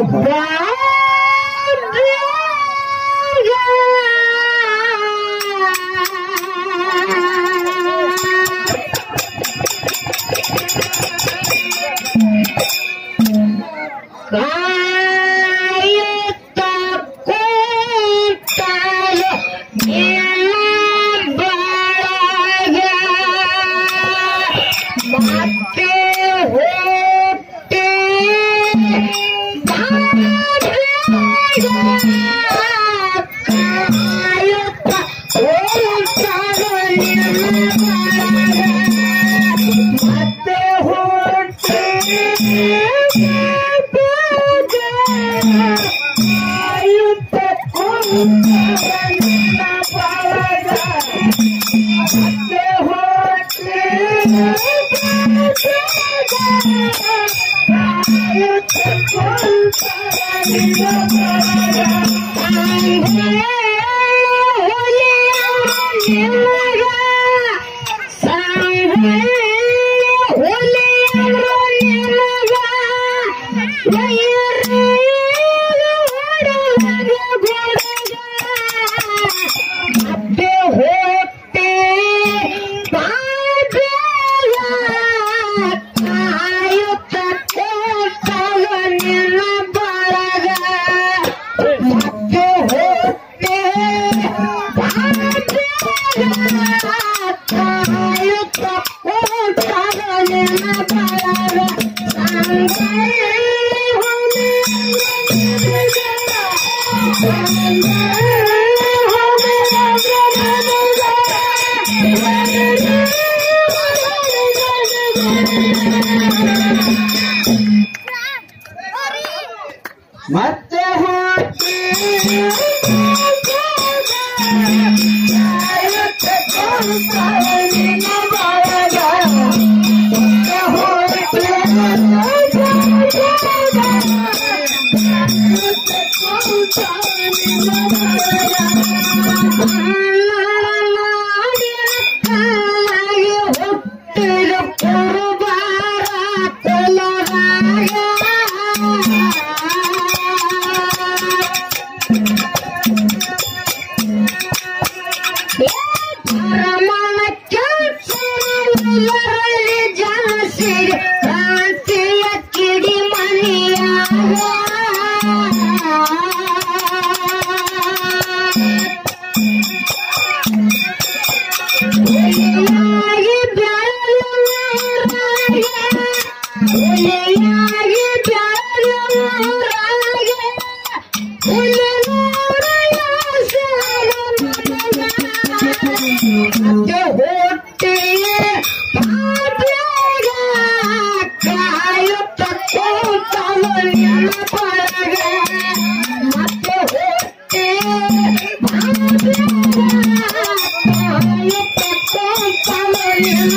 ಕಾಯುತ್ತ ಕೂತಲು ನಿನ್ನ ಬಳಗ ಮತ್ತೆ ಹುಟ್ಟಿ ಕಾಯುತ್ತ ಕೂತಲು ನಿನ್ನ ಬಳಗ ಮತ್ತೆ ಹುಟ್ಟಿ ಕಾಯುತ್ತ ಕೂತಲು ನಿನ್ನ ಬಳಗ ಮತ್ತೆ ಹುಟ್ಟಿ ಮತ್ತೆ ಹೋಗ್ತೆ ಬಾಬೆಯ ಕಾಯುತ್ತ ಕೂತಲು ನಿನ್ನ ಬಳಗ ಮತ್ತೆ ಹೋಗ್ತೆ ಬಾಬೆಯ ಕಾಯುತ್ತ ಕೂತಲು ನಿನ್ನ ಬಳಗ ಮತ್ತೆ ಹೋಗಿ ಹುಟ್ಟಿದ ಕುರುಬಾರ ಕುಲದಾಗ ರಮಣ ಕೆಲಸರಲ್ಲಿ ಜನಸಿರಿ ಕ್ರಾಂತಿಯ ಕಿಡಿ ಹುಲಿಯಾಗಿ ಬೆಳೆಯುವವರಾಗೆ, ಹುಲಿಯಾಗಿ ಬೆಳೆಯುವವರಾಗೆ, ಹುಲಿನೂರಯ ಮತ್ತೆ ಹೊಟ್ಟೆಯೇ ಪಾಪ್ಯಾಗ ಕಾಯುತ್ತ ಕೂತಲು ನಿನ್ನ ಬಳಗ ಮತ್ತೆ ಹೊಟ್ಟೆ ಪಾಪ್ಯಾಗ ಕಾಯುತ್ತ ಕೂತಲು ನಿನ್ನ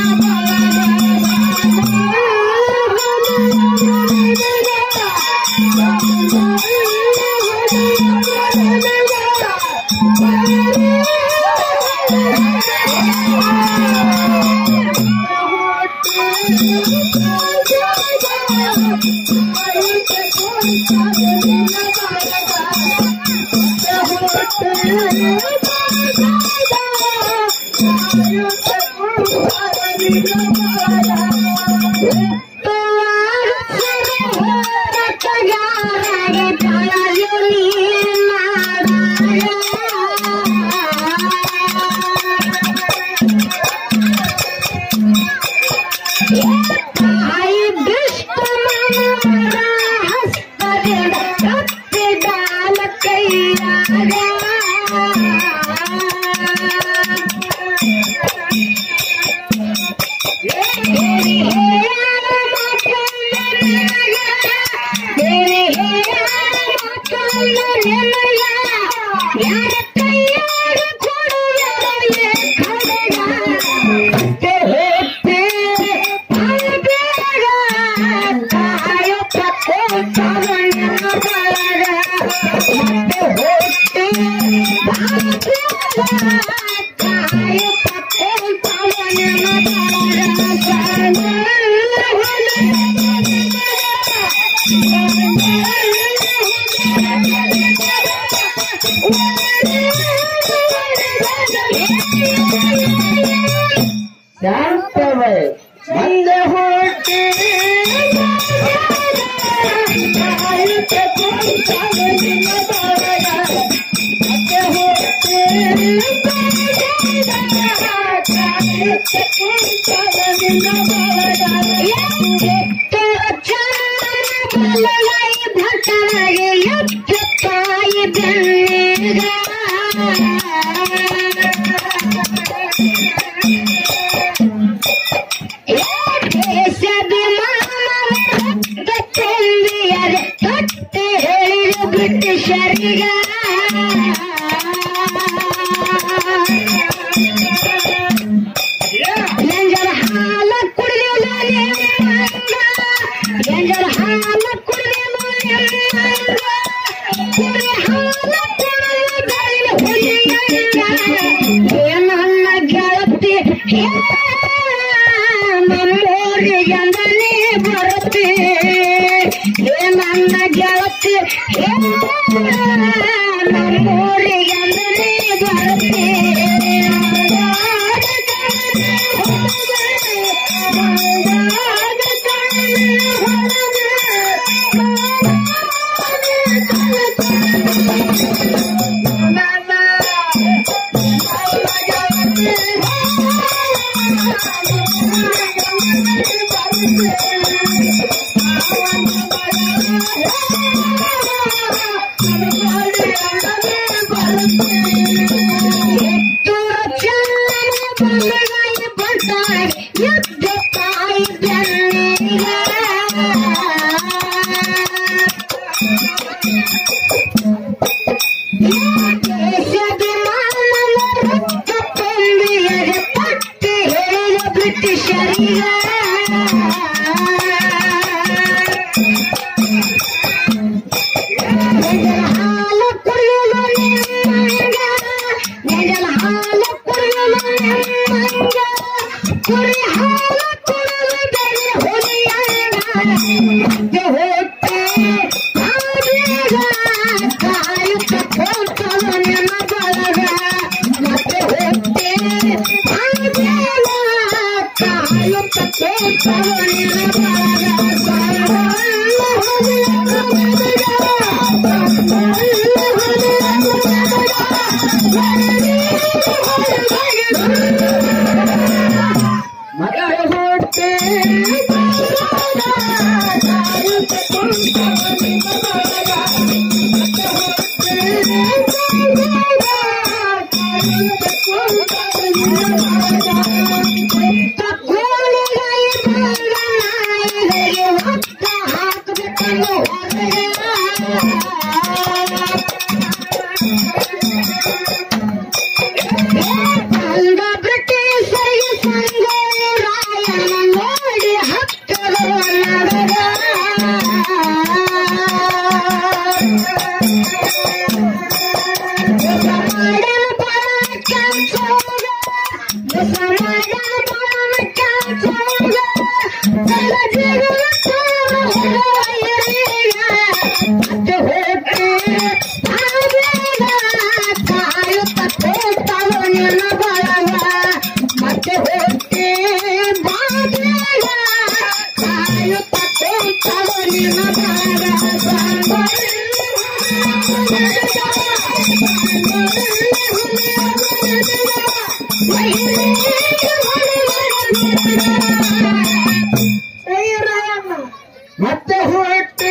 ಶಾಂತವೇ ಮುಂದೆ ಹುಟ್ಟಿ ಬ್ರಿಟಿಷರಿಗ ಎಂಜಲ ಹಾಲ ಕುಡಿದಿಲ್ಲ ನಿಮ್ಮಂಗ ಎಂಜಲ ಹಾಲ ಕುಡಿದಿಲ್ಲ ನಿಮ್ಮಂಗ ಕುಡಿ ಹಾಲ ಕುಡಿದಿಲ್ಲ ಹುಲಿಯಂಗ ಏ ನನ್ನ ಗೆಳತಿ ಹೇ ನಮ್ಮೂರಿಗೆ ಅಂದನೇ ಬರುತ್ತಿ ಏ ನನ್ನ ಗೆಳತಿ ಹೇ ನಮ್ಮೂರಿಗೆ ಅಂದನೇ ಬರುತ್ತಿ ಹಾಲ ಕುಡಿಯಲು ನಿಮ್ಮಂಗ ನೆಜಲ ಹಾಲ ಕುಡಿಯಲು ನಿಮ್ಮಂಗ ಕುರಿ ಹಾಲ ಕುಡಿಯಲು ಬೆಲೆ ಹುಲಿಯಂಗ ಹೊಟ್ಟೆ ಆವೇಗ ಕಾಯುತ್ತ ಕೂತಲು ನಿಮ್ಮ ಬಳಗ ಮತ್ತೆ ಹೊಟ್ಟೆ ಆವೇಗ ಕಾಯುತ್ತ ಕೂತಲು ನಿಮ್ಮ ಮತ್ತೆ ಹುಟ್ಟಿ ಅಂದ ಬ್ರಿಟಿಷರಿಗೆ ಸಂಗೋರಾಯನ ನೋಡಿ ಹಕ್ಕದ ನಡಗ ಮಾಡನ ಪರಮ ಕೆಲ್ಸೋಗ ಮಾಡನ ಪರಮ ಕೆಲ್ಸೋಗ ತಲ ಜೀವನ ತೋರ ಹೋಗಿರಿಗ ಮತ್ತೆ ಹೋಗಿ ಆವೇಗ ಕಾಯುತ್ತ ಕೂತವ ನಿನ್ನ ಬಳಗ ಮತ್ತೆ ಹೋಗಿ ಬಾಬೇಗ ಕಾಯುತ್ತ ಕೂತವ ನಿನ್ನ ಬಳಗ ಮತ್ತೆ ಹುಟ್ಟಿ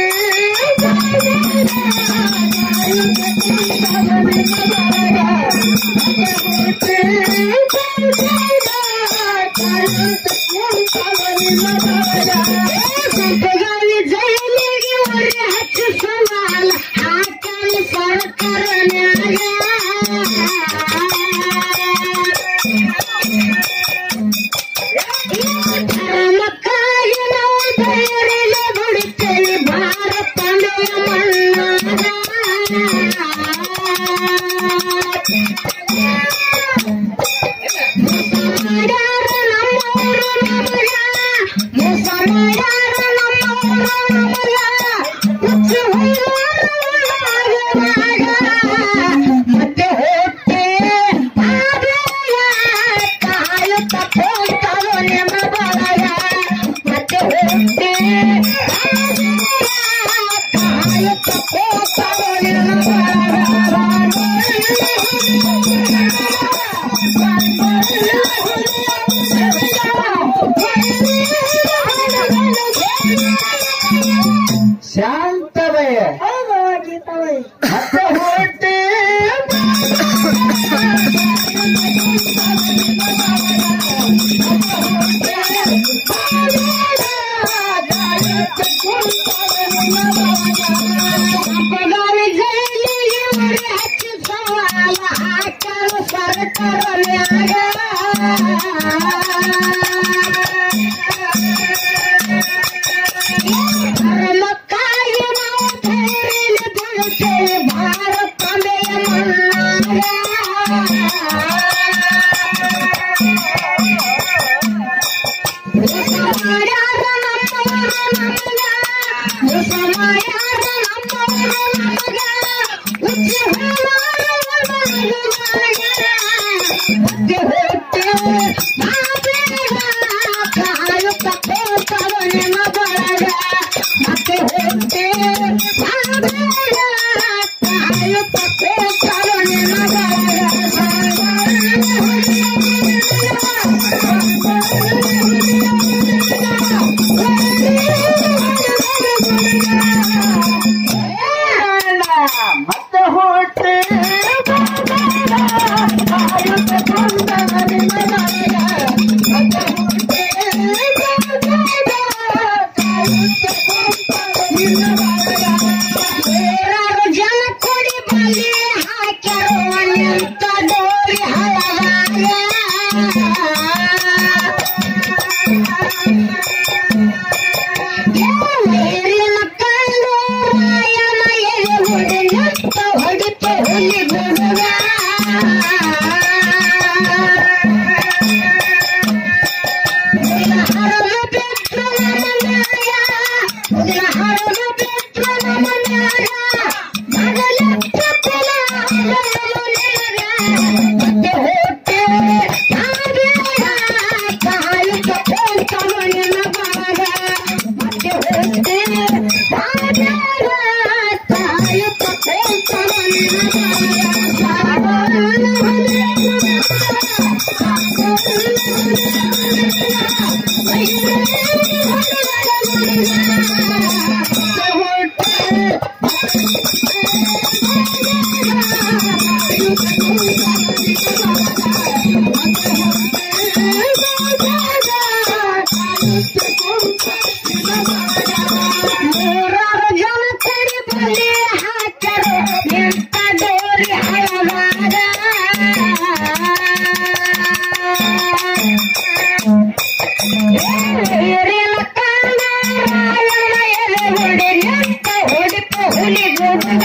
ಸಂಪಗಾವಿ ಜೈಲಿಗೆ ಒರೆ ಹಚ್ಚಿ ಸವಾಲ ಹಾಕಲಿ ಸರ್ಕಾರನ್ಯಾಗ ಧರ್ಮಕ್ಕಾಗಿ ನಾವು ಧೈರ್ಯ ಬಿಡುತ್ತೇವೆ ಭಾರತ ಮಣ್ಣಾಗ ಮಾಡ್ಯಾರ ನಮ್ಮವರು ನಮಗ ಅಪ್ಪಗಾರಿ ಜೈಲಿಗೆ ಉರಿ ಹಚ್ಚಿ ಸವಾಲ ಹಾಕ್ಯಾರ ಸರ್ಕಾರ ಮ್ಯಾಗ ಧರ್ಮಕ್ಕಾಗಿ ನಾವು ಧೈರ್ಯ ಬೀಳ್ತೇವೆ ಭಾರತ ಮಣ್ಣಾಗ ಮಾಡ್ಯಾರ ನಮ್ಮವರು ನಮಗ ಮೋಸ ಮಾಡ್ಯಾರ ನಮ್ಮವರು ನಮಗ ಉಚ್ಚಿ ಹೋಗೋರು ಮತ್ತೆ ಹೋಗ್ತೇವೆ ನಾವೇಗ ಕಾಯುತ್ತ ಕೂತವ ನಿಮ್ಮ ಬಳಗ ಮತ್ತೆ ಹೋಗ್ತೇವೆ ನಾವೇಗ ಕಾಯುತ್ತ ಕೂತವ ನಿಮ್ಮ ಮತ್ತೆ ಹುಟ್ಟಿ ಬೇರಾರು ಜನ ಕೊಡಿ ಬಲಿ ಹಾಕ್ಯಾರೋ ನಿಂತ ಡೋರಿ ಹಳದಾಗ ನೀರಿನ ಕಂಡು ರಾಯನ ಎಲೆ ಹೊಡೆ ನಿಂತ ಹೊಡಿತು ಹುಲಿ ಗುಡುಗ ಹರಳು ಬಿಟ್ಟು ನಮ್ಮ ನ್ಯಾಯ ಹರಳು ಬಿಟ್ಟು ನಮ್ಮ ನ್ಯಾಯ ಮಗಲೆತ್ತ ಕುಲ ಮತ್ತೆ ಹೋಗ್ತೆ ನಾವೇಗ ಕಾಯುತ್ತ ಕೂತವ ನಿನ್ನ ಬಾಗ ಮತ್ತೆ ಹೋಗ್ತೆ ನಾವೇಗ ಕಾಯುತ್ತ ಕೂತವ ನಿನ್ನ ನೂರಾರು ಜನ ಕಡಿ ಬಲಿ ಹಾಕರು ನಿಂತ ಡೋರಿ ಹಳದಾಗ ನೀರಿನ ಕಂಡ ರಾಯನ ಎಲೆ ಹೊಡೆ ನಿಂತ ಹೊಡಿತು ಹುಲಿ ಗುಡುಗ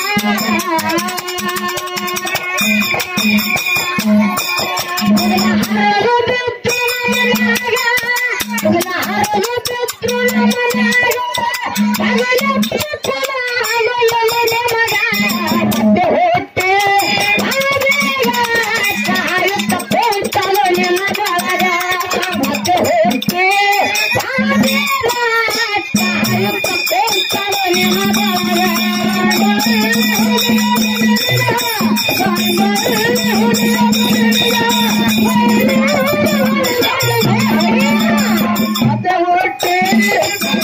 ಹರಳು ಬಿಟ್ಟು ನಮನಾಗ ಹರಳು ಬಿಟ್ಟು ನಮನಾಗ ಮಗಲೆತ್ತ ಕುಲ ಹಗಲಲೆ ಮಗ ಮತ್ತೆ ಹೋಗ್ತೆ ನಾವೇಗ ಕಾಯುತ್ತ ಕೂತಲು ನಿನ್ನ ಬಳಗ ಮತ್ತೆ ಹೋಗ್ತೆ ನಾವೇಗ ಕಾಯುತ್ತ ಕೂತಲು ನಿನ್ನ ಬಳಗ ಮತ್ತೆ ಹುಟ್ಟಿ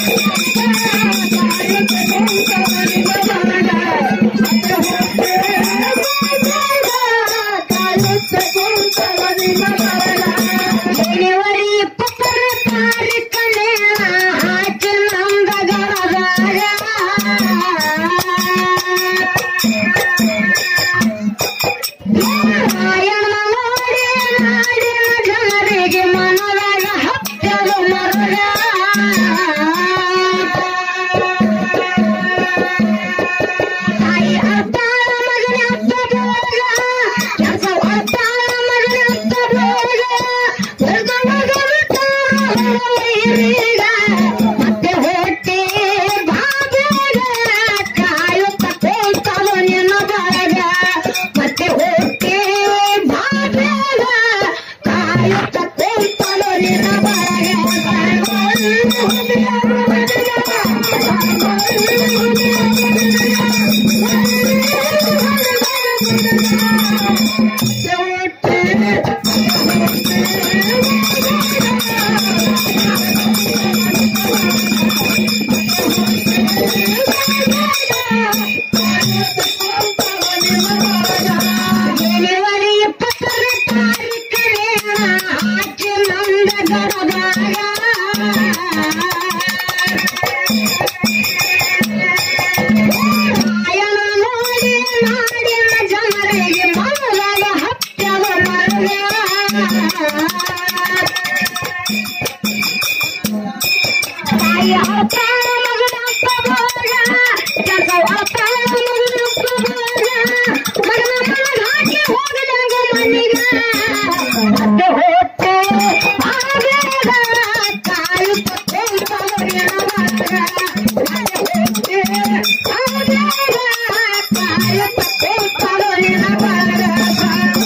ತಾಯಿ ಅರ್ಥ ಮಗನಪ್ಪ ಬೋಗ ಕೆಲಸ ಅರ್ಥ ಮಗನಪ್ಪ ಬೋಗ ಮಗನ ಮಗನ ಹಾಕಿ ಹೋಗದಂಗ ಮನಿಗ ಅಡ್ಡ ಹೊಟ್ಟೆ ಆಗೇದ ಕಾಲು ಪತ್ತೆ ಮಗನ ಮಗ ಹೊಟ್ಟೆ ಆಗೇದ ಕಾಲು ಪತ್ತೆ ಮಗನ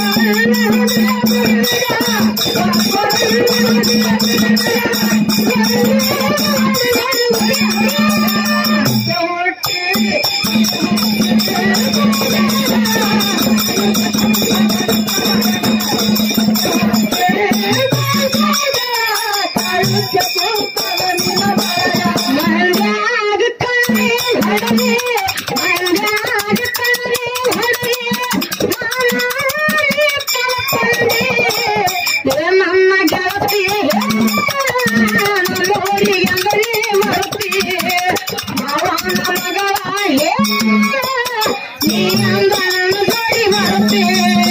ಮಂಡ್ಯಾಗ ಕಣ್ಣೆ ಹೊಡೆದೆ ಮಂಡ್ಯಾಗ ಕಣ್ಣೆ ಹೊಡೆದೆ ಮಾನಾಡಿ ಕಳ್ಕೊಂಡೆ ಏ ನನ್ನ ಗೆಳತಿ ನೋಡಿ ಅಂಗಡಿ ಮರತಿ ಮಾವನ ಮಗಳ ಹೇ ನೀ ಅಂದ ನನ್ನ ನೋಡಿ ಮರತಿ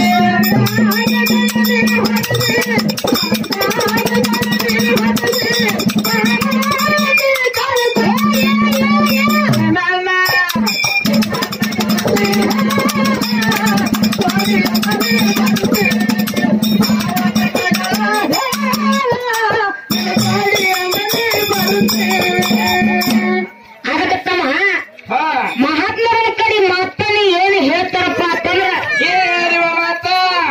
ಆಗತ್ತಮ್ಮ ಹಾ ಮಹಾತ್ಮರ ಕಡೆ ಮಾತನ್ನ ಏನು ಹೇಳ್ತಾರಪ್ಪ ಅಂತಂದ್ರ ಏನಿವ ಮಾತ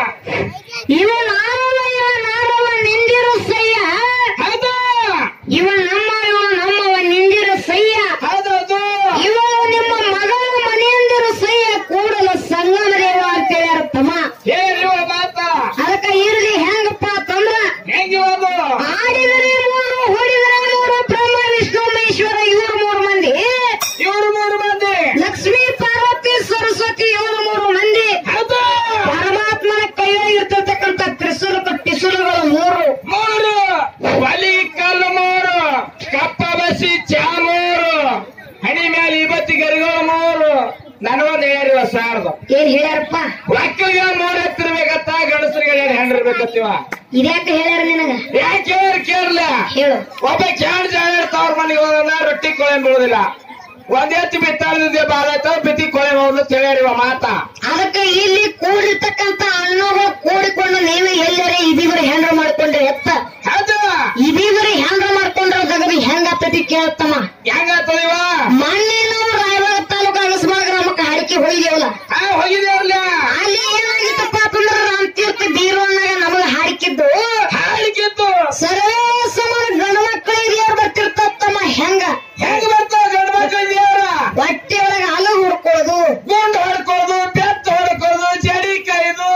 ಇವ ನಾರವ ಇವ ನಾರವ ನಿಂದಿರು ಸಯ್ಯ ಹೌದು ಇವ ನಮ್ಮ ಇವ ನಮ್ಮವ ನಿಂದಿರು ಸಯ್ಯ ಹೌದೌದು ಇವ ನಿಮ್ಮ ಮಗಳ ಮನೆಯಂದಿರು ಸಯ್ಯ ಕೂಡಲ ಸಂಗಮ ದೇವ ಅಂತ ಹೇಳ್ಯಾರ ತಮ್ಮ ಏನಿವ ಮಾತ ಅದಕ್ಕ ಇರ್ಲಿ ಹೆಂಗಪ್ಪ ಅಂತಂದ್ರ ಹೆಂಗಿವದು ಆಡಿದರೆ ಮೂರು ಹೊಡಿದರೆ ಮೂರು ಬ್ರಹ್ಮ ವಿಷ್ಣು ಮಹೇಶ್ವರ ಇವರು ಮೂರು ಮಂದಿ ಇವರು ಮೂರು ಮಂದಿ ಲಕ್ಷ್ಮೀ ಪಾರ್ವತಿ ಸರಸ್ವತಿ ಇವರು ಮೂರು ಮಂದಿ ಹೌದು ಪರಮಾತ್ಮನ ಕೈಯಾಗಿರ್ತಕ್ಕಂಥ ತ್ರಿಶೂಲ ಟಿಸುಲುಗಳು ಮೂರು ಮೂರು ಬಲಿ ಕಲ್ಲು ಮೂರು ಕಪ್ಪ ಬಸಿ ಚಾ ಮೂರು ಹಣಿ ಮೇಲೆ ಇವತ್ತಿ ಗರಿಗಳು ಮೂರು ನನಗೊಂದು ಹೇಳಿರುವ ಸಾರದು ಏನ್ ಹೇಳ್ಯಾರಪ್ಪ ಒಕ್ಕಲಿಗೆ ಮೂರು ಎತ್ತಿರ್ಬೇಕತ್ತ ಗಂಡಸರಿಗೆ ಎರಡು ಹೆಣ್ಣಿರ್ಬೇಕತ್ತಿವ ಇದ್ಯಾಕೆ ಹೇಳ್ಯಾರ ನಿನಗ ಯಾಕೆ ಕೇರ್ ಕೇರ್ಲ ಹೇಳು ಒಬ್ಬ ಕ್ಯಾಣ್ ಜಾಣ ತವ್ರ ಮನೆಗೆ ಹೋದ ರೊಟ್ಟಿ ಕೊಳೆ ಬೀಳುದಿಲ್ಲ ಒಂದ್ ಎತ್ತಿ ಬಿತ್ತಾಳದಿದ್ದೆ ಬಾಳ ಬಿತ್ತಿ ಕೊಳೆ ಹೋದ್ಲು ತಿಳಿಯರಿವ ಮಾತ ಅದಕ್ಕೆ ಇಲ್ಲಿ ಕೂಡಿರ್ತಕ್ಕಂಥ ಅಣ್ಣಗಳು ಕೂಡಿಕೊಂಡು ನೀವೇ ಎಲ್ಲರೇ ಇದೀವರೆ ಹೆಂಡ್ರ ಮಾಡ್ಕೊಂಡ್ರೆ ಎತ್ತ ಹೌದು ಇದೀವರೆ ಹೆಂಡ್ರ ಮಾಡ್ಕೊಂಡ್ರೆ ಜಗದಿ ಹೆಂಗಾಗ್ತತಿ ಕೇಳ್ತಮ್ಮ ಹೆಂಗಾತದಿವ ಮೊನ್ನೆ ನಾವು ರಾಯಬಾಗ ತಾಲೂಕು ಅಗಸ್ಮಾಳ ಗ್ರಾಮಕ್ಕೆ ಹಾಡಿಕೆ ಹೋಗಿದೇವಲ್ಲ ಹಾ ಹೋಗಿದೇವ್ರಲ್ಲ ಅಲ್ಲಿ ಏನಾಗಿತ್ತಪ್ಪ ಅಂತಂದ್ರ ರಾಮತೀರ್ಥ ಬೀರವನ್ನಾಗ ನಮಗ ಹಾಡಿಕಿದ್ದು ಹಾಳಿಕಿತ್ತು ಸರ್ವೇ ಸಮಾನ ಗಂಡು ಮಕ್ಕಳಿಗೆ ದೇವ್ರು ಬರ್ತಿರ್ತಮ್ಮ ಹೆಂಗ ಹೆಂಗ್ ಬರ್ತಾವ ಗಂಡ ಮಕ್ಕಳ ದೇವ್ರ ಹೊಟ್ಟೆ ಒಳಗ ಹಾಲು ಹುಡ್ಕೋದು ಗುಂಡ್ ಹೊಡ್ಕೋದು ಬೆತ್ತ ಹೊಡ್ಕೋದು ಜಡಿ ಕೈದು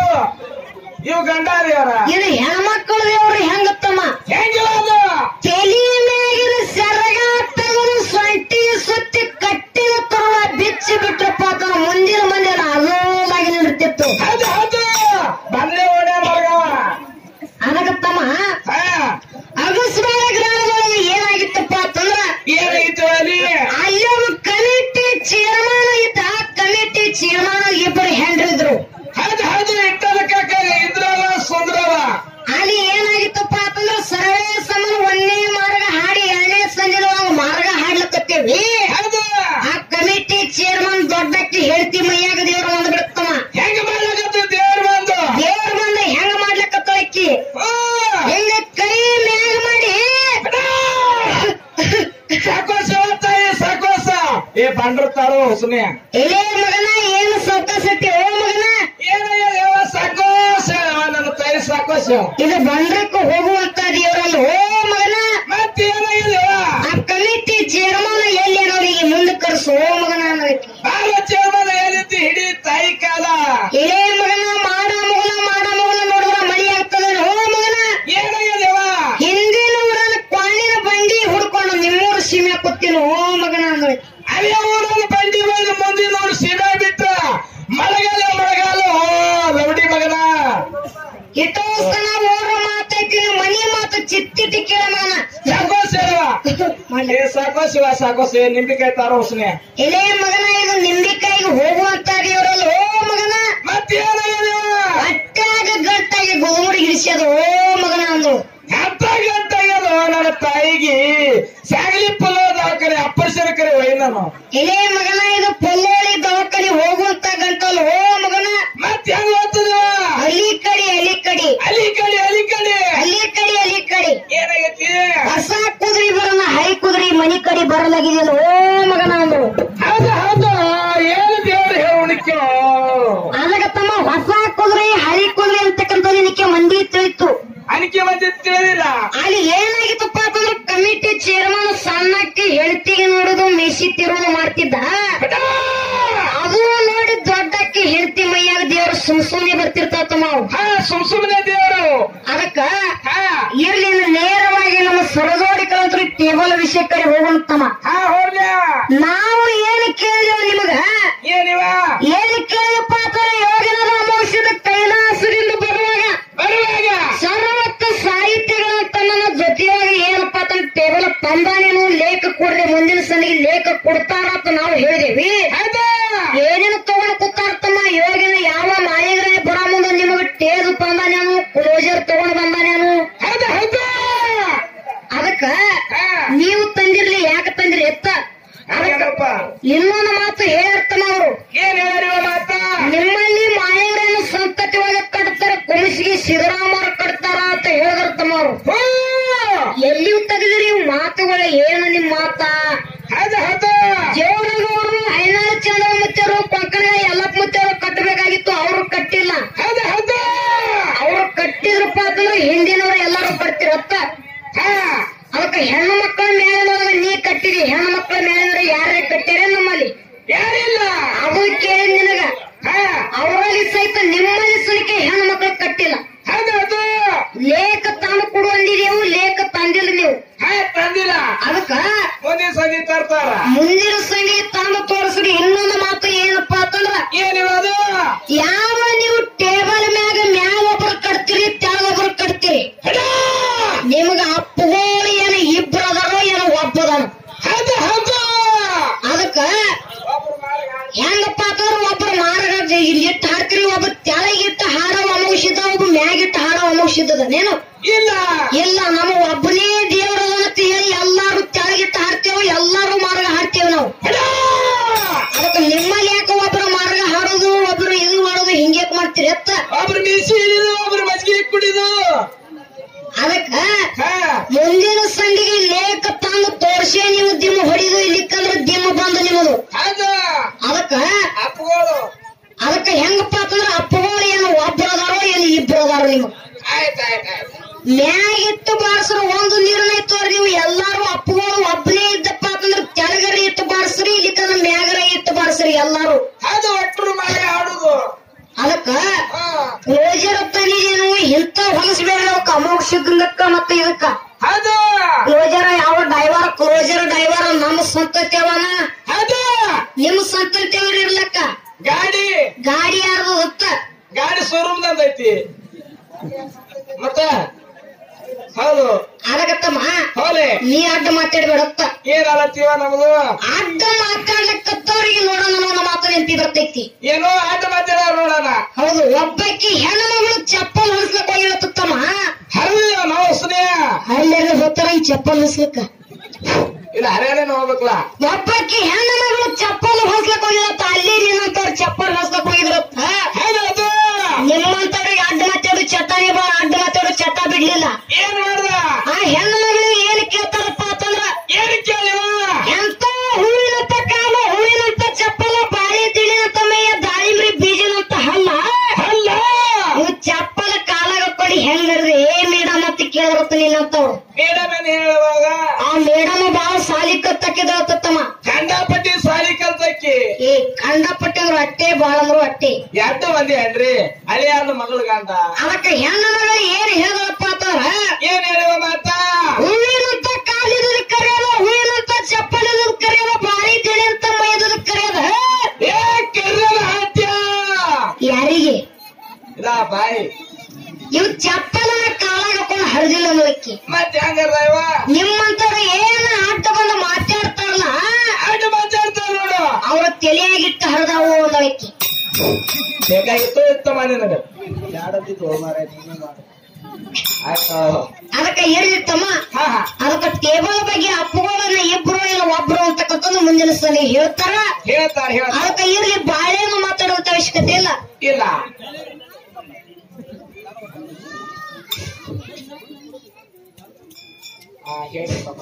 ಇವು ಗಂಡ ದೇವ್ರ ಇದು ಹೆಣ್ಮಕ್ಳ ದೇವ್ರು ಹೆಂಗತ್ತಮ್ಮ ಹೆಂಗಿರೋದು ತಲಿ ಮ್ಯಾಗಿನ ಸೆರಗ ತೆಗೆದು ಸೊಂಟಿ ಸುತ್ತಿ ಕಟ್ಟಿನ ತರುವ ಬಿಚ್ಚಿ ಬಿಟ್ರಪ್ಪ ಅಂತಂದ್ರ ಮುಂದಿನ ಮಂದಿ ಅಲೋಮಾಗಿ ನಿಂತಿತ್ತು ಹೌದು ಹೌದು ಬಂದ್ರೆ ಓಡ್ಯಾರ ಮರ್ಗವ ಅದಕ್ಕತ್ತಮ್ಮ ಹಾ ಅಗಸ್ಮಾಳ ಗ್ರಾಮದೊಳಗೆ ಏನಾಗಿತ್ತಪ್ಪ ಅಂತಂದ್ರ ಏನಾಗಿತ್ತು ಅಲ್ಲಿ ಅಲ್ಲಿ ಒಂದು ಕಮಿಟಿ ಚೇರ್ಮನ್ ಇದ್ದ ಆ ಕಮಿಟಿ ಚೇರ್ಮನ್ ಇಬ್ಬರು ಹೆಂಡ್ರಿದ್ರು ಹೌದು ಹೌದು ಇಟ್ಟದ ಕಾಕ ಇದ್ರವ ಸುಂದ್ರವ ಅಲ್ಲಿ ಏನಾಗಿತ್ತಪ್ಪ ಅಂತಂದ್ರ ಸರ್ವೇ ಸಮಾನ ಒಂದನೇ ಮಾರ್ಗ ಹಾಡಿ ಎರಡನೇ ಸಂಜೆ ಮಾರ್ಗ ಹಾಡ್ಲಕತ್ತೇವಿ ಹೌದು ಆ ಕಮಿಟಿ ಚೇರ್ಮನ್ ದೊಡ್ಡಕ್ಕೆ ಹೇಳ್ತಿ ಮೈಯಾಗ ದೇವ್ರ ಒಂದ್ ಬಿಡ್ತಮ್ಮ ಹೆಂಗ ಮಾಡ್ಲಕತ್ತು ದೇವ್ರ ಬಂದು ದೇವ್ರ ಬಂದ ಹೆಂಗ ಮಾಡ್ಲಕತ್ತಳಕ್ಕಿ ಆ, ಹೆಂಗ ಕೈ ಮ್ಯಾಗ ಮಾಡಿ ಸಾಕೋಸ ತಾಯಿ ಸಾಕೋಸ ಏ ಬಂಡಿರ್ತಾರೋ ಸುಮ್ನೆ ಎಲೆ ಮಗನ ಏನು ಸೌಕಸತಿ ಓ ಮಗನ ಏನಾಗ್ಯದ ಸಾಕೋಸ ನನ್ನ ತಾಯಿ ಸಾಕೋಸ ಇದು ಬಂದ್ರಕ್ಕೆ ಹೋಗುವಂತ ದೇವ್ರಲ್ಲ ಓ ಮಗನ ಮತ್ತೇನಾಗಿದೆ ಆ ಕಮಿಟಿ ಚೇರ್ಮನ್ ಎಲ್ಲಿ ಅನ್ನೋರಿಗೆ ಮುಂದೆ ಕರ್ಸು ಓ ಮಗನ ಅನ್ನೋದಕ್ಕೆ ಬಾಲ ಚೇರ್ಮನ್ ಹೇಳಿದ್ದು ಹಿಡಿ ತಾಯಿ ಕಾಲ ಎಲೆ ಮಗನ ಮಾಡ ಮಗನ ಮಾಡ ಮಗನ ನೋಡಿದ್ರ ಮಳಿ ಆಗ್ತದ ಓ ಮಗನ ಏನಾಗ್ಯದವ ಹಿಂದಿನ ಊರನ್ನ ಕ್ವಾಣಿನ ಬಂಡಿ ಹುಡ್ಕೊಂಡು ನಿಮ್ಮೂರು ಸೀಮೆ ಕೂತೀನಿ ಓ ಮಗನ ಅನ್ನೋದಕ್ಕೆ ಅದೇ ಊರಲ್ಲಿ ಬಂಡಿ ಬಂದು ಮುಂದೆ ನೋಡಿ ಸೀಮೆ ಬಿಟ್ಟ ಮಳೆಗಾಲ ಮಳೆಗಾಲ ಓ ರೌಡಿ ಮಗನ ಇಟ್ಟೋಸ್ತನ ಓರ ಮಾತೈತಿ ಮನಿ ಮಾತು ಚಿತ್ತಿಟ್ಟಿ ಕೇಳ ಮಗನ ಸಾಕೋಸ ಏ ಸಾಕೋ ಶಿವ ಸಾಕೋ ಶಿವ ನಿಂಬಿಕಾಯಿ ತಾರೋ ಹುಸ್ನೆ ಎಲೆ ಮಗನ ಇದು ನಿಂಬಿಕಾಯಿಗೆ ಹೋಗುವಂತ ದೇವ್ರಲ್ಲ ಓ ಮಗನ ಮತ್ತೇನಾಗ್ಯದವ ಹೊಟ್ಟಾಗ ಗಟ್ಟಾಗಿ ಗುಮ್ಮಡಿ ಹಿಡಿಸ್ಯದ ಓ ಮಗನ ಅಂದು ಎಂತಾಗ ಎಂತಾಗ್ಯದ ನನ್ನ ತಾಯಿಗೆ ಸಾಗಲಿ ಪಲ್ಲವ ದವಾಖಾನೆ ಅಪ್ಪರ್ಸರ ಕರೆ ಒಯ್ ನಾನು ಇದೇ ಮಗನ ಇದು ಪಲ್ಲೋಳಿ ದವಾಖಾನೆ ಹೋಗುವಂತ ಗಂಟಲ್ ಓ ಮಗನ ಮತ್ ಹೆಂಗ್ ಹೋಗ್ತದ ಅಲ್ಲಿ ಕಡಿ ಅಲ್ಲಿ ಕಡಿ ಅಲ್ಲಿ ಕಡೆ ಅಲ್ಲಿ ಕಡೆ ಅಲ್ಲಿ ಕಡಿ ಅಲ್ಲಿ ಕಡಿ ಏನಾಗೈತಿ ಹೊಸ ಕುದುರಿ ಬರಲ್ಲ ಹೈ ಕುದುರಿ ಮನಿ ಕಡಿ ಬರಲಾಗಿದೆಯಲ್ಲ ಓ ಮಗನ ಅಂದ್ರು ಹೌದು ಹೌದು ಏನು ದೇವ್ರ ಹೇಳೋಣಿಕೆ ಆದಾಗ ತಮ್ಮ ಹೊಸ ಕುದುರೆ ಹಳಿ ಕುದುರೆ ಅಂತಕ್ಕಂಥ ನಿನಗೆ ಮಂದಿ ತಿಳಿತು ಅನಿಕೆ ಮಂದಿ ತಿಳಿದಿಲ್ಲ ಅಲ್ಲಿ ಏನಾಗಿತ್ತಪ್ಪ ಅಂತಂದ್ರೆ ಕಮಿಟಿ ಚೇರ್ಮನ್ ಸಣ್ಣಕ್ಕೆ ಹೆಳ್ತಿಗೆ ನೋಡುದು ಮೆಸಿ ತಿರುವುದು ಮಾಡ್ತಿದ್ದ ಬೇಟ! ಅದು ನೋಡಿ ದೊಡ್ಡಕ್ಕೆ ಹೆಳ್ತಿ ಮೈಯಾಗ ದೇವ್ರು ಸುಮ್ ಸುಮ್ನೆ ಬರ್ತಿರ್ತಾವ ತಮ್ಮ ಅವು. ಹಾ ಸುಮ್ ಸುಮ್ಮನೆ ದೇವರು ಅದಕ್ಕ ಹಾ ಇರ್ಲಿ ಇನ್ನು ನೇರವಾಗಿ ನಮ್ಮ ಸರದೋಡಿ ಕಲಂತ್ರಿ ಟೇಬಲ್ ವಿಷಯ ಕಡೆ ಹೋಗೋಣ ತಮ್ಮ ಹಾ ಹೋಗ್ಲ್ಯಾ ನಾವು ಏನು ಕೇಳಿದೇವ ನಿಮಗ ಏನಿವ ಏನು ಕೇಳಿದಪ್ಪ ಅಂತಂದ್ರೆ ಯೋಗಿನದ ಅಮೋಷದ ಕೈಲಾಸದಿಂದ ಬರುವಾಗ ಬರುವಾಗ ಸರ್ವತ್ತ ಸಾಹಿತ್ಯಗಳ ತನ್ನ ಜೊತೆಯಾಗ ಏನಪ್ಪಾ ಅಂತಂದ್ರೆ ಟೇಬಲ್ ತಂದಾನೇನು ಲೇಖ ಕೊಡ್ರಿ ಮುಂದಿನ ಸನಿಗೆ ಲೇಖ ಕೊಡ್ತಾರ ಅಂತ ನಾವು ಹೇಳಿದೇವಿ ಹೌದಾ ಏನೇನು ತಗೊಂಡ್ ಕೂತಾರ್ತಮ್ಮ ಯೋಗಿನ ಯಾವ ಮಾಯಗ್ರಹ ಬರ ಮುಂದೆ ನಿಮಗೆ ಟೇಜ್ ತಂದಾನೇನು ಕ್ಲೋಜರ್ ತಗೊಂಡ್ ಬಂದಾನೇನು ಹೌದಾ ಹೌದಾ ಅದಕ್ಕ ಹಾ ನೀವು ತಂದಿರ್ಲಿ ಯಾಕೆ ತಂದಿರಿ ಎತ್ತ ಅದಕ್ಕ ಏನಪ್ಪ ಇನ್ನೊಂದು ಮಾತು ಹೇಳಿರ್ತಮ್ಮ ಅವರು ಏನ್ ಹೇಳಿವ ಮಾತ ನಿಮ್ಮಲ್ಲಿ ಮಾಯಗ್ರಹನ ಸಂತತಿ ಒಳಗೆ ಕಟ್ತಾರ ಕುಣಿಸಿಗೆ ಸಿದ್ದರಾಮರ ಕಟ್ತಾರ ಅಂತ ಹೇಳಿದ್ರತ್ತಮ್ಮ ಅವರು ಹೂ! ಎಲ್ಲಿಯೂ ತೆಗೆದಿರಿ ಮಾತುಗಳು ಏನು ನಿಮ್ ಮಾತ ಹೌದಾ ಹೌದಾ ಜೇವನಗೌಡರು ಐನಾರು ಚಂದ್ರ ಮುತ್ತರು ಕೊಂಕಣ ಯಲ್ಲಪ್ಪ ಮುತ್ತರು ಕಟ್ಟಬೇಕಾಗಿತ್ತು ಅವರು ಕಟ್ಟಿಲ್ಲ ಹೌದಾ ಹೌದಾ ಅವರು ಕಟ್ಟಿದ್ರಪ್ಪ ಅಂತಂದ್ರೆ ಹಿಂದಿನವ್ರು ಎಲ್ಲರೂ ಬರ್ತಿರತ್ತ ಹಾ ಅದಕ್ಕೆ ಹೆಣ್ಣು ಮಕ್ಕಳ ಮೇಲೆ ನೋಡಿದ್ರೆ ನೀ ಕಟ್ಟಿದಿ ಹೆಣ್ಣು ಮಕ್ಕಳ ಮೇಲೆ ನೋಡಿದ್ರೆ ಯಾರೇ ಕಟ್ಟಿರೇ ನಮ್ಮಲ್ಲಿ ಯಾರಿಲ್ಲ ಅದು ಕೇಳಿ ನಿನಗ ಹಾ ಅವರಲ್ಲಿ ಸಹಿತ ನಿಮ್ಮಲ್ಲಿ ಸಲಿಕೆ ಹೆಣ್ಣು ಮಕ್ಕಳು ಕಟ್ಟಿಲ್ಲ ಹೌದಾ ಹೌದು ಲೇಖ ತಾನು ಕೊಡು ಅಂದಿದೆವು ಲೇಖ ತಂದಿಲ್ಲ ನೀವು ಹಾ ತಂದಿಲ್ಲ ಅದಕ್ಕ ಮುಂದಿನ ಸಂಧಿ ತರ್ತಾರ ಮುಂದಿನ ಸಂಗಿ ತಂದು ತೋರಿಸ್ರಿ ಇನ್ನೊಂದು ಮಾತು ಏನಪ್ಪಾ ಅಂತಂದ್ರ ಏನಿವ ಅದು ಯಾವ ನೀವು ಟೇಬಲ್ ಮ್ಯಾಗ ಮ್ಯಾಗ ಒಬ್ರು ಕಟ್ತೀರಿ ತೆಳಗ ಒಬ್ರು ಕಟ್ತೀರಿ ಹೌದಾ ನಿಮಗ ಅಪ್ಪಗೋಳು ಏನು ಇಬ್ರು ಅದಾರೋ ಏನೋ ಒಬ್ಬದಾನ ಹೌದಾ ಹೌದಾ ಅದಕ್ಕ ಹೆಂಗಪ್ಪ ಅಂತಂದ್ರ ಒಬ್ರು ಮಾರ್ಗ ಇಲ್ಲಿ ಇಟ್ಟು ಹಾಡ್ತೀರಿ ಒಬ್ಬ ತೆಳಗಿಟ್ಟು ಹಾಡೋ ಅಮೌಷಿದ್ದ ಒಬ್ಬ ಮ್ಯಾಗಿಟ್ಟು ಹಾಡೋ ಅಮೌಷಿದ್ದದ ನೇನು ಇಲ್ಲ ಇಲ್ಲ ನಮ್ಮ ಒಬ್ಬನೇ ದೇವರು ಅಂತ ಹೇಳಿ ಎಲ್ಲಾರು ತೆಳಗಿಟ್ಟು ಹಾಡ್ತೇವೆ ಎಲ್ಲಾರು ಮಾರ್ಗ ಹಾಡ್ತೇವೆ ನಾವು ಹೌದಾ ಅದಕ್ಕೆ ನಿಮ್ಮಲ್ಲಿ ಯಾಕೆ ಒಬ್ರು ಮಾರ್ಗ ಹಾಡೋದು ಒಬ್ರು ಇದು ಮಾಡೋದು ಹಿಂಗೆ ಮಾಡ್ತೀರಿ ಅತ್ತ ಒಬ್ರು ಮೀಸಿ ಹಿಡಿದು ಒಬ್ರು ಮಜ್ಜಿಗೆ ಕುಡಿದು ಅದಕ್ಕ ಹಾ ಮುಂದಿನ ಸಂಧಿಗೆ ಲೇಖ ತಂದು ತೋರ್ಸೇ ನೀವು ದಿಮ್ಮ ಹೊಡಿದು ಇಲ್ಲಿಕ್ಕಂದ್ರೆ ದಿಮ್ಮ ಬಂದು ನಿಮ್ಮದು ಹೌದಾ ಅದಕ್ಕ ಅಪ್ಪಗಳು ಅದಕ್ಕ ಹೆಂಗಪ್ಪ ಅಂತಂದ್ರೆ ಅಪ್ಪಗಳು ಏನು ಒಬ್ರು ಅದಾರೋ ಏನು ಇಬ್ರು ಅದಾರೋ ನಿಮಗೆ ಆಯ್ತು ಆಯ್ತು ಆಯ್ತು ಮ್ಯಾಗಿಟ್ಟು ಬಾರಿಸ್ರು ಒಂದು ನಿರ್ಣಯ ತೋರಿ ನೀವು ಎಲ್ಲಾರು ಅಪ್ಪಗಳು ಒಬ್ಬನೇ ಇದ್ದಪ್ಪ ಅಂತಂದ್ರೆ ತೆಳಗರ ಇಟ್ಟು ಬಾರಿಸ್ರಿ ಇಲ್ಲಿಕ್ಕಂದ್ರೆ ಮ್ಯಾಗರ ಇಟ್ಟು ಬಾರಿಸ್ರಿ ಎಲ್ಲಾರು ಅದು ಒಟ್ಟರು ಮಾಡಿ ಆಡುದು ಅದಕ್ಕ ಹಾ ಕ್ಲೋಜರ್ ತಂದಿದೇನು ಇಂಥ ಹೊಲಸಬೇಡ ಅವಕ್ಕ ಅಮೋಘ ಸಿದ್ಧಕ್ಕ ಮತ್ತೆ ಇದಕ್ಕ ಹೌದು ಕ್ಲೋಜರ್ ಯಾವ ಡೈವರ್ ಕ್ಲೋಜರ್ ಡೈವರ್ ನಮ್ಮ ಸಂತತಿಯವನ ಹೌದು ನಿಮ್ಮ ಸಂತತಿಯವ್ರು ಇರ್ಲಕ್ಕ ಗಾಡಿ ಗಾಡಿ ಯಾರ್ದು ಹೊತ್ತ ಗಾಡಿ ಶೋರೂಮ್ ಐತಿ ಮತ್ತ ಹೌದು ಅದಕ್ಕತ್ತಮ್ಮ ಹೋಲೆ ನೀ ಅಡ್ಡ ಮಾತಾಡ್ಬೇಡತ್ತ ಏನ್ ಅಲತ್ತೀವ ನಮ್ದು ಅಡ್ಡ ಮಾತಾಡ್ಲಿಕ್ಕತ್ತವ್ರಿಗೆ ನೋಡೋಣ ಅನ್ನೋ ಮಾತು ನೆನಪಿ ಬರ್ತೈತಿ ಏನೋ ಆಟ ಮಾತಾಡ ನೋಡೋಣ ಹೌದು ಒಬ್ಬಾಕಿ ಹೆಣ್ಣು ಮಗಳು ಚಪ್ಪಲ್ ಹೊಲಿಸ್ಲಕ್ ಹೋಗಿರತ್ತಮ್ಮ ಹರಿದ ನಾವು ಸ್ನೇಹ ಅಲ್ಲೆಲ್ಲ ಹೋಗ್ತಾರ ಈ ಚಪ್ಪಲ್ ಹೊಲಿಸ್ಲಿಕ್ಕ ಇಲ್ಲ ಹರಿಯಾಣ ಹೋಗ್ಬೇಕಲ್ಲ ಒಬ್ಬಾಕಿ ಹೆಣ್ಣು ಮಗಳು ಚಪ್ಪಲ್ ಹೊಲಿಸ್ಲಕ್ ಹೋಗಿರತ್ತ ಅಲ್ಲಿ ನಿನ್ನಂತವ್ರು ಚಪ್ಪಲ್ ಹೊಲಿಸ್ಲಕ್ ಹೋಗಿದ್ರತ್ತ ಹೌದು ನಿಮ್ಮಂತವ್ರಿಗೆ ಅಡ್ಡ ಮಾತಾಡು ಚಟಾನಿ ಬಾ ಅಡ್ಡ ಮಾತಾಡು ಚಟ ಬಿಡ್ಲಿಲ್ಲ ಏನ್ ಮಾಡ್ದ ಆ ಹೆಣ್ಣು ಮಗಳಿಗೆ ಏನ್ ಕೇಳ್ತಾರಪ್ಪ ಅಂತಂದ್ರ ಏನ್ ಕೇಳಿವ ಎಂತ ಹೂವಿನಂತ ಕಾಲ ಹೂವಿನಂತ ಚಪ್ಪಲ ಬಾಳಿ ತಿಳಿನಂತ ಮೈಯ ದಾಳಿಂಬ್ರಿ ಬೀಜನಂತ ಹಲ್ಲ ಅಲ್ಲ ಇವು ಚಪ್ಪಲ ಕಾಲಾಗ ಕೊಡಿ ಹೆಂಗರ್ರಿ ಏ ಮೇಡಮ್ ಅಂತ ಕೇಳಿದ್ರತ್ತ ನಿನ್ನಂತವ್ರು ಮೇಡಮ್ ಏನ್ ಹೇಳುವಾಗ ಆ ಮೇಡಮ್ ಬಾಳ ಸಾಲಿ ಕತ್ತಕ್ಕಿದ್ರತ್ತಮ್ಮ ಗಂಡಾಪಟ್ಟಿ ಸಾಲಿ ಕಲ್ತಕ್ಕಿ ಏ ಕಂಡಪಟ್ಟಿ ಅಂದ್ರು ಅಟ್ಟೆ ಬಾಳ ಅಂದ್ರು ಅಟ್ಟೆ ಎರಡು ಮಂದಿ ಅನ್ರಿ ಅಳಿಯ ಅಂದ ಮಗಳ ಗಂಡ ಅದಕ್ಕ ಹೆಣ್ಣು ಮಗಳು ಏನ್ ಹೇಳಿದ್ರಪ್ಪ ಅಂತಂದ್ರ ಏನ್ ಹೇಳುವ ಮಾತಾ ಹೂವಿನಂತ ಕಾಲಿದ ಕರೆಯದ ಹೂವಿನಂತ ಚಪ್ಪಲಿದ ಕರೆಯದ ಬಾರಿ ತಿಳಿ ಅಂತ ಮೈದದ ಕರೆಯದ ಏ ಕರ್ರನ ಹತ್ಯ ಯಾರಿಗೆ ಇಲ್ಲ ಬಾಯಿ ಇವ್ ಚಪ್ಪಲ ಕಾಲಾಗ ಹಾಕೊಂಡು ಹರಿದಿಲ್ಲ ಅನ್ನೋದಕ್ಕೆ ಮತ್ತೆ ಹೆಂಗದ ಇವ ನಿಮ್ಮಂತವ್ರು ಏನ ಅಡ್ಡ ಬಂದು ಮಾತಾಡ್ತಾರಲ್ಲ ಅಡ್ಡ ಮಾತಾಡ್ತಾರ ನೋಡು ಅವ್ರ ತಲೆಯಾಗಿಟ್ಟು ಹರಿದಾವು ಅನ್ನೋದಕ್ಕೆ ಬೇಕಾಗಿತ್ತು ಇತ್ತು ಮನೆ ನನಗೆ ಮಾಡದಿದ್ದು ಮಾರ ನೀನೇ ಮಾಡ ಆಯ್ತು ಅದಕ್ಕ ಇರ್ಲಿ ತಮ್ಮ ಹಾ ಹಾ ಅದಕ್ಕ ಟೇಬಲ್ ಬಗ್ಗೆ ಅಪ್ಪುಗಳನ್ನ ಇಬ್ರು ಇಲ್ಲ ಒಬ್ರು ಅಂತಕ್ಕಂಥದ್ದು ಮುಂದಿನ ಸಲ ಹೇಳ್ತಾರ ಹೇಳ್ತಾರ ಹೇಳ್ತಾರ ಅದಕ್ಕ ಇರ್ಲಿ ಬಾಳೆನು ಮಾತಾಡುವಂತ ಅವಶ್ಯಕತೆ ಇಲ್ಲ ಇಲ್ಲ ಆ, ಹೇಳಿ ಪಾಪ.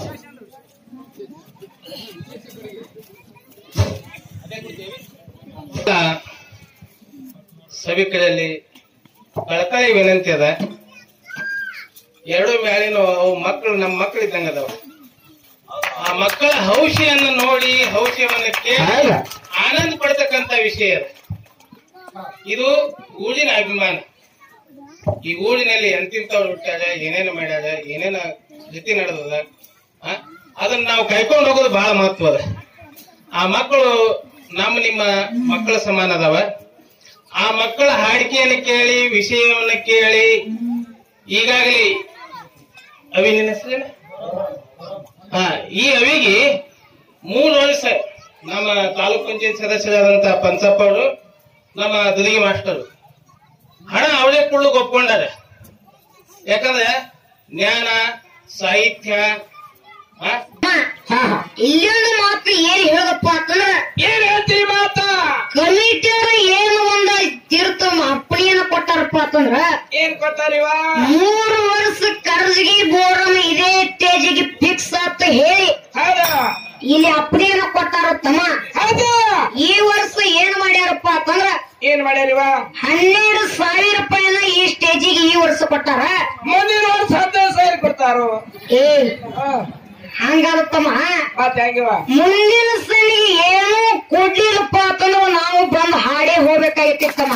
ಸಭಿಕರಲ್ಲಿ ಕಳಕಳಿ ವಿನಂತಿ ಅದ ಎರಡು ಮ್ಯಾಲಿನ ಅವು ಮಕ್ಕಳು ನಮ್ಮ ಮಕ್ಕಳು ಇದ್ದಂಗ ಅದಾವ ಆ ಮಕ್ಕಳ ಹೌಶಿಯನ್ನು ನೋಡಿ ಹೌಶಿಯನ್ನ ಕೇಳಿ ಹೌದಾ? ಆನಂದ ಪಡ್ತಕ್ಕಂತ ವಿಷಯ ಅದು ಇದು ಊರಿನ ಅಭಿಮಾನ ಈ ಊರಿನಲ್ಲಿ ಎಂತಿಂತವ್ರು ಹುಟ್ಟಾರ ಏನೇನು ಮಾಡ್ಯಾರ ಏನೇನ ಸ್ಥಿತಿ ನಡೆದದ ಆ, ಅದನ್ನ ನಾವು ಕೈಕೊಂಡು ಹೋಗೋದು ಬಹಳ ಮಹತ್ವ ಅದ ಆ ಮಕ್ಕಳು ನಮ್ಮ ನಿಮ್ಮ ಮಕ್ಕಳ ಸಮಾನ ಅದಾವ ಆ ಮಕ್ಕಳ ಹಾಡಿಕೆಯನ್ನು ಕೇಳಿ ವಿಷಯವನ್ನು ಕೇಳಿ ಈಗಾಗಲೇ ಅವಿ ನಿನ್ನ ಹೆಸರೇನು? ಹಾ ಈ ಅವಿಗೆ ಮೂರು ವರ್ಷ ನಮ್ಮ ತಾಲೂಕ್ ಪಂಚಾಯತ್ ಸದಸ್ಯರಾದಂತ ಪಂಚಪ್ಪ ಅವರು ನಮ್ಮ ದುದಿಗೆ ಮಾಸ್ಟರು ಹಣ ಅವರೇ ಕುಳ್ಳು ಒಪ್ಕೊಂಡಾರೆ ಯಾಕಂದ್ರೆ ಜ್ಞಾನ ಸಾಹಿತ್ಯ ಆ, ಹಾ, ಹಾ ಹಾ ಇಲ್ಲೊಂದು ಮಾತು ಏನ್ ಹೇಳದಪ್ಪ ಅಂತಂದ್ರ ಏನ್ ಹೇಳ್ತೀರಿ ಮಾತ ಕಮಿಟಿಯವರು ಏನು ಒಂದ ತೀರ್ಥ ಅಪ್ಪಳಿಯನ್ನ ಕೊಟ್ಟಾರಪ್ಪ ಅಂತಂದ್ರ ಏನ್ ಕೊಟ್ಟಾರಿವ ಮೂರು ವರ್ಷ ಕರ್ಜಿಗೆ ಬೋರನ ಇದೇ ಸ್ಟೇಜಿಗೆ ಫಿಕ್ಸ್ ಅಂತ ಹೇಳಿ ಹೌದಾ ಇಲ್ಲಿ ಅಪ್ಪಳಿಯನ್ನ ಕೊಟ್ಟಾರ ತಮ್ಮ ಹೌದಾ ಈ ವರ್ಷ ಏನ್ ಮಾಡ್ಯಾರಪ್ಪ ಅಂತಂದ್ರ ಏನ್ ಮಾಡ್ಯಾರಿವ ಹನ್ನೆರಡು ಸಾವಿರ ರೂಪಾಯಿನ ಈ ಸ್ಟೇಜಿಗೆ ಈ ವರ್ಷ ಕೊಟ್ಟಾರ ಮುಂದಿನ ವರ್ಷ ಹದಿನೈದು ಸಾವಿರ ಕೊಡ್ತಾರು ಏ ಹಾ, ಹಂಗಾದತ್ತಮ್ಮ ಮತ್ತೆ ಹೆಂಗಿವ ಮುಂದಿನ ಸಲಿಗೆ ಏನು ಕೊಡ್ಲಿಲ್ಲಪ್ಪ ಅಂತಂದ್ರೆ ನಾವು ಬಂದು ಹಾಡೇ ಹೋಗ್ಬೇಕಾಗಿತ್ತಮ್ಮ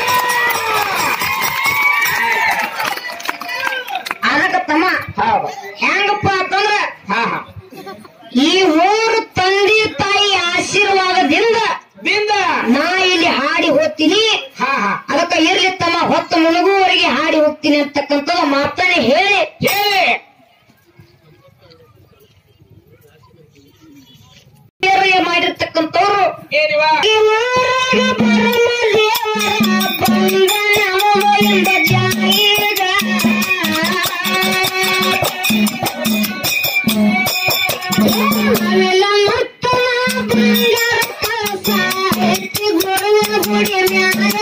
ಅದಕ್ಕ ತಮ್ಮ ಹೌದು ಹೆಂಗಪ್ಪ ಅಂತಂದ್ರ ಹಾ ಹಾ ಈ ಊರು ತಂದೆ ತಾಯಿ ಆಶೀರ್ವಾದದಿಂದ ಬಿಂದ ನಾ ಇಲ್ಲಿ ಹಾಡಿ ಹೋಗ್ತೀನಿ ಹಾ ಹಾ ಅದಕ್ಕ ಇರ್ಲಿ ತಮ್ಮ ಹೊತ್ತು ಮುಳುಗುವವರೆಗೆ ಹಾಡಿ ಹೋಗ್ತೀನಿ ಅಂತಕ್ಕಂಥದ್ದು ಮಾತನ್ನ ಹೇಳಿ ಹೇಳಿ ಬೇರೆ ಮಾಡಿರ್ತಕ್ಕಂಥವ್ರು ಏನಿವ ಈ ಊರಾಗ ಪರಮ ದೇವರ ಬಂಧನವುಗಳಿಂದ ಜಾಯಿಗ. ನಾವೆಲ್ಲ ಮಕ್ಕಳ ಬಂಗಾರ ಕಳಸ ಎತ್ತಿ ಗುರುವಿನ ಗುಡಿ ಮ್ಯಾಗ.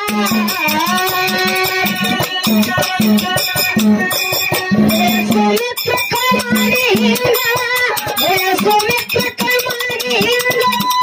ಸುಮಿತ್ರ ಕಮಾಡಿ ಹಿಂಗ ಸುಮಿತ್ರ ಕಮಾಡಿ ಹಿಂಗ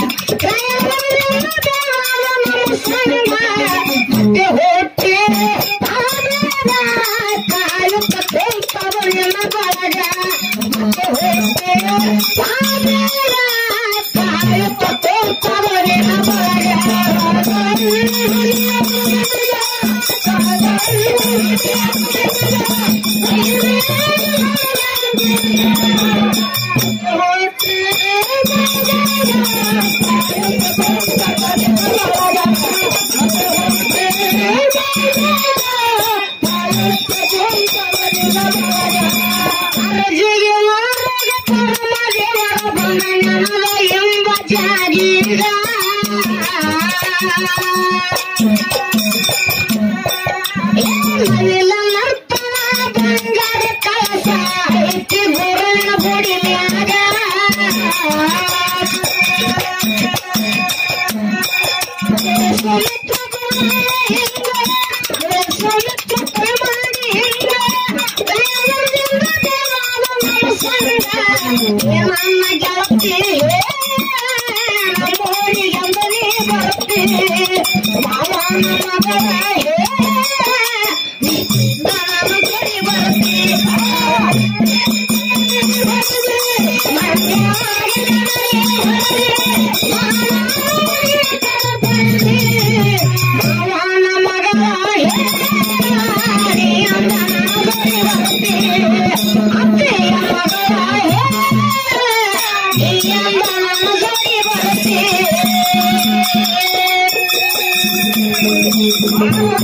ಅರಜಿಗೆ ಮಾರ್ಗ ಪರಮ ದೇವರ ಬಂಧನದ ಎಂಬ ಜಾಗೀರ. ಏನಿಲ್ಲ ನರ್ತನ ಬಂಗಾರ ಕಳಸ ಐತಿ ಗುರುವಿನ ಗುಡಿ ಮ್ಯಾಗ. ಸುಮಿತ್ರ ಕುಮಾರ ಹಿಂಗ, ಸುಮಿತ್ರ ಕುಮಾರ ಹಿಂಗ, ದೇವರಿಂದ ದೇವಾಲ ಮನಸ್ಸಂಗ. ಏ ನನ್ನ ಗೆಳತಿ, ನಮ್ಮೂರಿಗೆ ಅಂದನೇ ಬರ್ತಿ. ಮಾವನ ಮಗಳ ಹೇ, ನಾನು ಗುಡಿ ಬರ್ತಿ. ಮಾವನ ಮಗಳ ಹೇ, ಅತ್ತೆಯ ಮಗಳ ಹೇ, ಗುಡಿ ಬರ್ತಿ.